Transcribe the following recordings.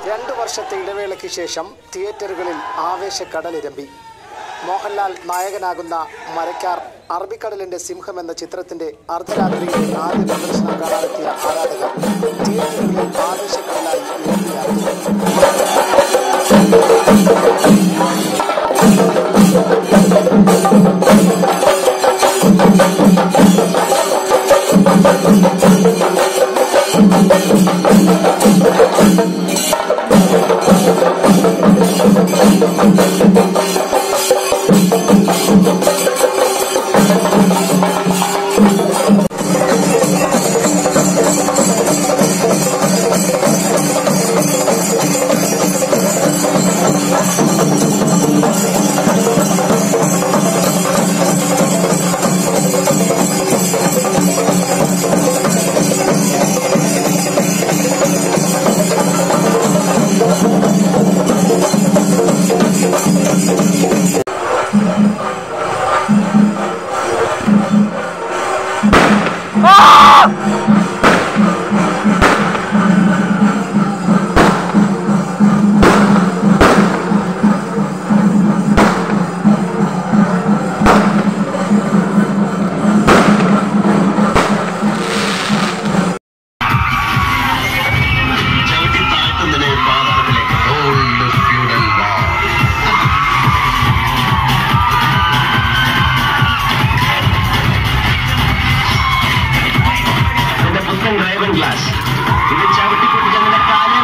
രണ്ടു വർഷത്തെ ഇടവേളയ്ക്ക് ശേഷം തിയേറ്ററുകളിൽ ആവേശക്കടലിരമ്പി മോഹൻലാൽ നായകനാകുന്ന മരക്കാർ അറബിക്കടലിന്റെ സിംഹം എന്ന ചിത്രത്തിന്റെ അർദ്ധരാത്രിയിലെ ആദ്യ പ്രദർശനം കാണാനെത്തിയ ആരാധകർ തിയേറ്ററുകളിൽ ആവേശക്കടലായി ഇരമ്പിയായിരുന്നു ചവിട്ടി താഴ്ത്തുന്നതിനെ പാതാളത്തിലേക്ക് ഓൾഡ് ഫ്യൂഡൽ വാ നിന്റെ പുത്തൻ ഡ്രൈവർ ഗ്ലാസ് ഇത് ചവിട്ടി പൊട്ടിച്ച നിന്റെ കാലം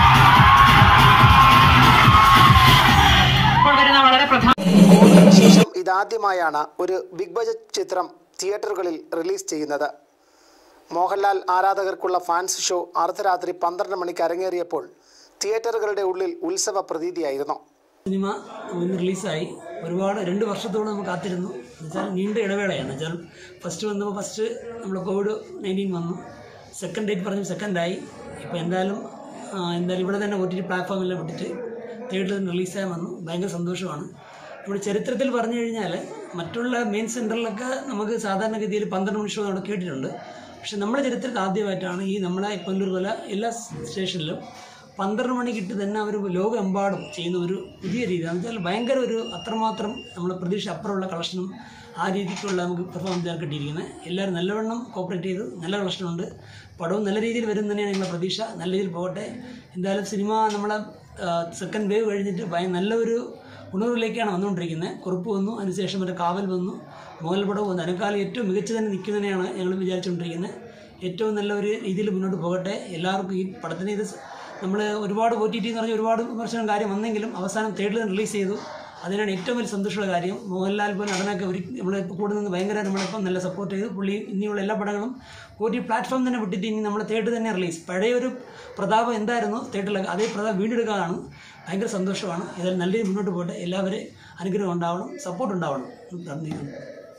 ഇപ്പോൾ വരുന്ന വളരെ പ്രധാന കോവിഡിന് ശേഷം ഇതാദ്യമായാണ് ഒരു ബിഗ് ബജറ്റ് ചിത്രം തിയേറ്ററുകളിൽ റിലീസ് ചെയ്യുന്നത് മോഹൻലാൽ ആരാധകർക്കുള്ള ഫാൻസ് ഷോ അർദ്ധരാത്രി പന്ത്രണ്ട് മണിക്ക് അരങ്ങേറിയപ്പോൾ തിയേറ്ററുകളുടെ ഉള്ളിൽ ഉത്സവ പ്രതീതിയായിരുന്നു സിനിമ ഇന്ന് റിലീസായി ഒരുപാട് രണ്ട് വർഷത്തോളം നമ്മൾ കാത്തിരുന്നു എന്നുവെച്ചാൽ നീണ്ട ഇടവേളയാണ് എന്നുവെച്ചാൽ ഫസ്റ്റ് വന്നപ്പോൾ ഫസ്റ്റ് നമ്മൾ കോവിഡ് നയൻറ്റീൻ വന്നു സെക്കൻഡ് ഡേറ്റ് പറഞ്ഞു സെക്കൻഡായി ഇപ്പോൾ എന്തായാലും ആ, എന്തായാലും ഇവിടെ തന്നെ ഒ ടി ടി പ്ലാറ്റ്ഫോമിലെല്ലാം വിട്ടിട്ട് തിയേറ്ററിൽ റിലീസായി വന്നു ഭയങ്കര സന്തോഷമാണ് ഇവിടെ ചരിത്രത്തിൽ പറഞ്ഞു കഴിഞ്ഞാൽ മറ്റുള്ള മെയിൻ സെൻറ്ററിലൊക്കെ നമുക്ക് സാധാരണഗതിയിൽ പന്ത്രണ്ട് മണി ഷോ അവിടെ കേട്ടിട്ടുണ്ട് പക്ഷെ നമ്മുടെ ചരിത്രത്തിൽ ആദ്യമായിട്ടാണ് ഈ നമ്മളെ പല്ലൂർ പോലെ എല്ലാ സ്റ്റേഷനിലും പന്ത്രണ്ട് മണിക്കിട്ട് തന്നെ അവർ ലോകമെമ്പാടും ചെയ്യുന്ന ഒരു പുതിയ രീതി എന്ന് വെച്ചാൽ ഭയങ്കര ഒരു അത്രമാത്രം നമ്മൾ പ്രതീക്ഷ അപ്പുറമുള്ള കളക്ഷനും ആ രീതിക്കുള്ള നമുക്ക് പെർഫോമൻസ് കിട്ടിയിരിക്കുന്നത് എല്ലാവരും നല്ലവണ്ണം കോപ്പറേറ്റ് ചെയ്ത് നല്ല കളക്ഷനുണ്ട് പടവും നല്ല രീതിയിൽ വരും തന്നെയാണ് ഞങ്ങളുടെ പ്രതീക്ഷ നല്ല രീതിയിൽ പോകട്ടെ എന്തായാലും സിനിമ നമ്മളെ സെക്കൻഡ് വേവ് കഴിഞ്ഞിട്ട് ഭയ നല്ലൊരു ഉണർവിലേക്കാണ് വന്നുകൊണ്ടിരിക്കുന്നത് കുറിപ്പ് വന്നു അതിനുശേഷം മറ്റേ കാവൽ വന്നു മോഹൻലാൽ പടം വന്നു അതിനേക്കാൾ ഏറ്റവും മികച്ചു തന്നെ നിൽക്കുന്നതിനെയാണ് ഞങ്ങൾ വിചാരിച്ചുകൊണ്ടിരിക്കുന്നത് ഏറ്റവും നല്ല ഒരു രീതിയിൽ മുന്നോട്ട് പോകട്ടെ എല്ലാവർക്കും ഈ പടത്തിന് ഇത് നമ്മൾ ഒരുപാട് ഒ ടി ടി എന്ന് പറഞ്ഞ ഒരുപാട് വിമർശനം കാര്യം വന്നെങ്കിലും അവസാനം തേർഡിൽ റിലീസ് ചെയ്തു അതിനാണ് ഏറ്റവും വലിയ സന്തോഷമുള്ള കാര്യം മോഹൻലാൽ പോലെ നടനൊക്കെ ഒരു നമ്മളിപ്പോൾ കൂടെ നിന്ന് ഭയങ്കര നമ്മളിപ്പം നല്ല സപ്പോർട്ട് ചെയ്തു പുള്ളി ഇനിയുള്ള എല്ലാ പടങ്ങളും ഒ ടി പ്ലാറ്റ്ഫോം തന്നെ വിട്ടിട്ട് ഇനി നമ്മൾ തേർഡ് തന്നെ റിലീസ് പഴയ ഒരു പ്രതാപം എന്തായിരുന്നു തേർഡിലൊക്കെ അതേ പ്രതാപം വീണ്ടെടുക്കാനാണ് ഭയങ്കര സന്തോഷമാണ് ഇതിൽ നല്ല രീതിയിൽ മുന്നോട്ട് പോട്ടെ എല്ലാവരും അനുഗ്രഹം ഉണ്ടാവണം സപ്പോർട്ട് ഉണ്ടാവണം എന്ന് പ്രാർത്ഥിക്കുന്നു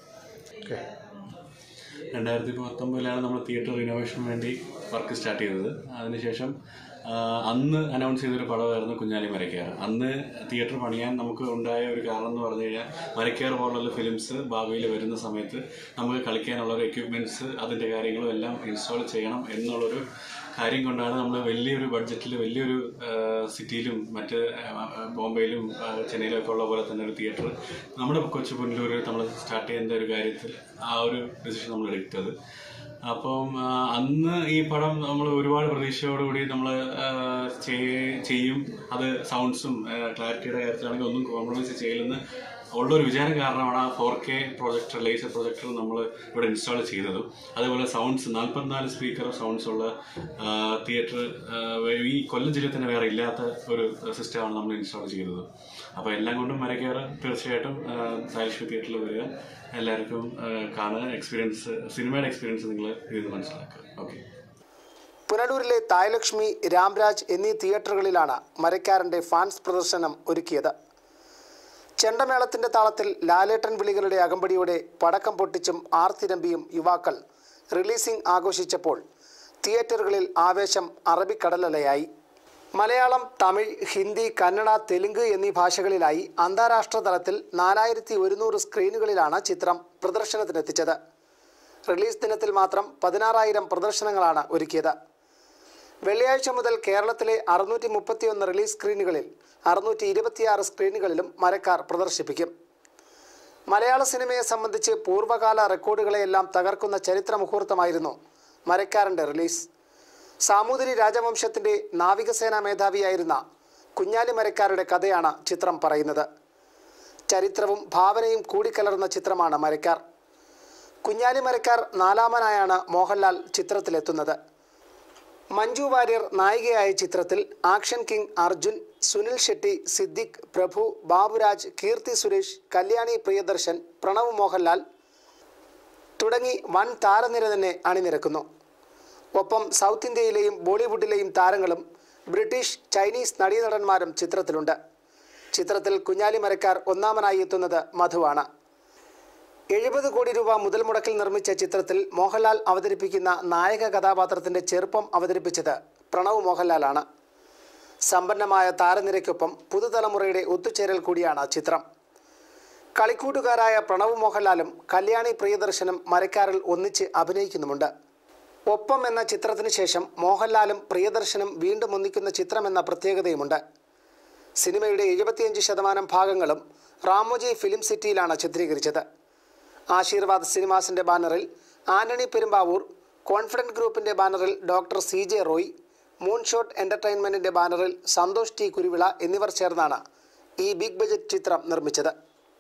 രണ്ടായിരത്തി പത്തൊമ്പതിലാണ് നമ്മൾ തിയേറ്റർ റിനോവേഷന് വേണ്ടി വർക്ക് സ്റ്റാർട്ട് ചെയ്തത് അതിനുശേഷം ആ, അന്ന് അനൗൺസ് ചെയ്തൊരു പടമായിരുന്നു കുഞ്ഞാലി മരക്കാർ അന്ന് തിയേറ്റർ പണിയാൻ നമുക്ക് ഉണ്ടായ ഒരു കാരണം എന്ന് പറഞ്ഞു കഴിഞ്ഞാൽ മരക്കാർ പോലുള്ള ഫിലിംസ് ഭാവിയിൽ വരുന്ന സമയത്ത് നമുക്ക് കളിക്കാനുള്ള ഒരു എക്യുപ്മെൻറ്റ്സ് അതിൻ്റെ കാര്യങ്ങളും എല്ലാം ഇൻസ്റ്റാൾ ചെയ്യണം എന്നുള്ളൊരു കാര്യം കൊണ്ടാണ് നമ്മൾ വലിയൊരു ബഡ്ജറ്റിൽ വലിയൊരു സിറ്റിയിലും മറ്റ് ആ, ബോംബെയിലും ആ, ചെന്നൈയിലും ഒക്കെ ഉള്ള പോലെ തന്നെ ഒരു തിയേറ്റർ നമ്മുടെ കൊച്ചു പുനലൂർ നമ്മൾ സ്റ്റാർട്ട് ചെയ്യുന്ന ഒരു കാര്യത്തിൽ ആ ഒരു ഡിസിഷൻ നമ്മൾ എടുത്തത് അപ്പം ആ, അന്ന് ഈ പടം നമ്മൾ ഒരുപാട് പ്രതീക്ഷയോടുകൂടി നമ്മൾ ചെയ്യും അത് സൗണ്ട്സും ക്ലാരിറ്റിയുടെ കാര്യത്തിലാണെങ്കിൽ ഒന്നും കോംപ്രമൈസ് ചെയ്യില്ലെന്ന് ഉള്ളൊരു വിചാരം കാരണമാണ് ആ four K projector laser projector നമ്മൾ ഇവിടെ ഇൻസ്റ്റാൾ ചെയ്തതും അതേപോലെ സൗണ്ട്സ് നാൽപ്പത്തിനാല് സ്പീക്കർ സൗണ്ട്സ് ഉള്ള തിയേറ്റർ ഈ കൊല്ലം ജില്ലയിൽ തന്നെ വേറെ ഇല്ലാത്ത ഒരു സിസ്റ്റമാണ് നമ്മൾ ഇൻസ്റ്റാൾ ചെയ്തത് അപ്പോൾ എല്ലാം കൊണ്ടും മരക്കാറ് തീർച്ചയായിട്ടും സാലിഷ്മി തിയേറ്ററിൽ വരിക എല്ലാവർക്കും ആ, കാണുക എക്സ്പീരിയൻസ് സിനിമയുടെ എക്സ്പീരിയൻസ് നിങ്ങൾ ഇതിൽ നിന്ന് മനസ്സിലാക്കുക ഓക്കെ പുനലൂരിലെ തായലക്ഷ്മി രാംരാജ് എന്നീ തിയേറ്ററുകളിലാണ് മരക്കാരൻ്റെ ഫാൻസ് പ്രദർശനം ഒരുക്കിയത് ചെണ്ടമേളത്തിന്റെ താളത്തിൽ ലാലേട്ടൻ വിളികളുടെ അകമ്പടിയോടെ പടക്കം പൊട്ടിച്ചും ആർത്തിരമ്പിയും യുവാക്കൾ റിലീസിംഗ് ആഘോഷിച്ചപ്പോൾ തിയേറ്ററുകളിൽ ആവേശം അറബിക്കടലലയായി മലയാളം തമിഴ് ഹിന്ദി കന്നഡ തെലുങ്ക് എന്നീ ഭാഷകളിലായി അന്താരാഷ്ട്ര തലത്തിൽ നാലായിരത്തി ഒരുന്നൂറ് സ്ക്രീനുകളിലാണ് ചിത്രം പ്രദർശനത്തിനെത്തിച്ചത് റിലീസ് ദിനത്തിൽ മാത്രം പതിനാറായിരം പ്രദർശനങ്ങളാണ് ഒരുക്കിയത് വെള്ളിയാഴ്ച മുതൽ കേരളത്തിലെ അറുന്നൂറ്റി മുപ്പത്തിയൊന്ന് റിലീസ് സ്ക്രീനുകളിൽ അറുന്നൂറ്റി ഇരുപത്തിയാറ് സ്ക്രീനുകളിലും മരക്കാർ പ്രദർശിപ്പിക്കും മലയാള സിനിമയെ സംബന്ധിച്ച് പൂർവ്വകാല റെക്കോർഡുകളെയെല്ലാം തകർക്കുന്ന ചരിത്ര മുഹൂർത്തമായിരുന്നു മരക്കാരൻ്റെ റിലീസ് സാമൂതിരി രാജവംശത്തിൻ്റെ നാവികസേനാ മേധാവിയായിരുന്ന കുഞ്ഞാലി മരക്കാരുടെ കഥയാണ് ചിത്രം പറയുന്നത് ചരിത്രവും ഭാവനയും കൂടിക്കലർന്ന ചിത്രമാണ് മരക്കാർ കുഞ്ഞാലി മരക്കാർ നാലാമനായാണ് മോഹൻലാൽ ചിത്രത്തിലെത്തുന്നത് മഞ്ജു വാര്യർ നായികയായ ചിത്രത്തിൽ ആക്ഷൻ കിങ് അർജുൻ സുനിൽ ഷെട്ടി സിദ്ദിഖ് പ്രഭു ബാബുരാജ് കീർത്തി സുരേഷ് കല്യാണി പ്രിയദർശൻ പ്രണവ് മോഹൻലാൽ തുടങ്ങി വൻ താരനിര തന്നെ അണിനിരക്കുന്നു ഒപ്പം സൗത്ത് ഇന്ത്യയിലെയും ബോളിവുഡിലെയും താരങ്ങളും ബ്രിട്ടീഷ് ചൈനീസ് നടീനടന്മാരും ചിത്രത്തിലുണ്ട് ചിത്രത്തിൽ കുഞ്ഞാലി മരക്കാർ ഒന്നാമനായി എത്തുന്നത് മധുവാണ് എഴുപത് കോടി രൂപ മുതൽ മുടക്കിൽ നിർമ്മിച്ച ചിത്രത്തിൽ മോഹൻലാൽ അവതരിപ്പിക്കുന്ന നായക കഥാപാത്രത്തിന്റെ ചെറുപ്പം അവതരിപ്പിച്ചത് പ്രണവ് മോഹൻലാലാണ് സമ്പന്നമായ താരനിരയ്ക്കൊപ്പം പുതുതലമുറയുടെ ഒത്തുചേരൽ കൂടിയാണ് ചിത്രം കളിക്കൂട്ടുകാരായ പ്രണവ് മോഹൻലാലും കല്യാണി പ്രിയദർശനും മരക്കാറിൽ ഒന്നിച്ച് അഭിനയിക്കുന്നുമുണ്ട് ഒപ്പം എന്ന ചിത്രത്തിന് ശേഷം മോഹൻലാലും പ്രിയദർശനും വീണ്ടും ഒന്നിക്കുന്ന ചിത്രമെന്ന പ്രത്യേകതയുമുണ്ട് സിനിമയുടെ എഴുപത്തിയഞ്ച് ശതമാനം ഭാഗങ്ങളും റാമോജി ഫിലിം സിറ്റിയിലാണ് ചിത്രീകരിച്ചത് ആശീർവാദ് സിനിമാസിന്റെ ബാനറിൽ ആന്റണി പെരുമ്പാവൂർ കോൺഫിഡൻറ്റ് ഗ്രൂപ്പിന്റെ ബാനറിൽ doctor C J Roy Moonshot എന്റർടൈൻമെന്റിന്റെ ബാനറിൽ സന്തോഷ് ടി കുരുവിള എന്നിവർ ചേർന്നാണ് ഈ ബിഗ് ബജറ്റ് ചിത്രം നിർമ്മിച്ചത്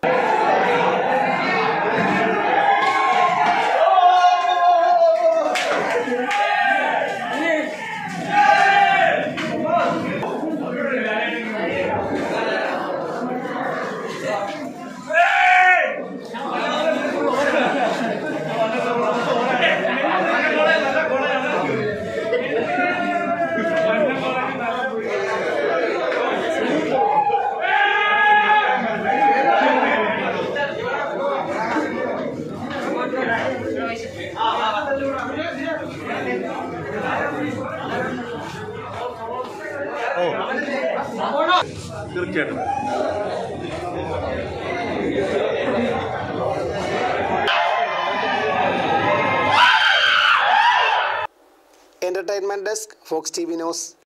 തീർച്ചയായിട്ടും entertainment desk Fox T V news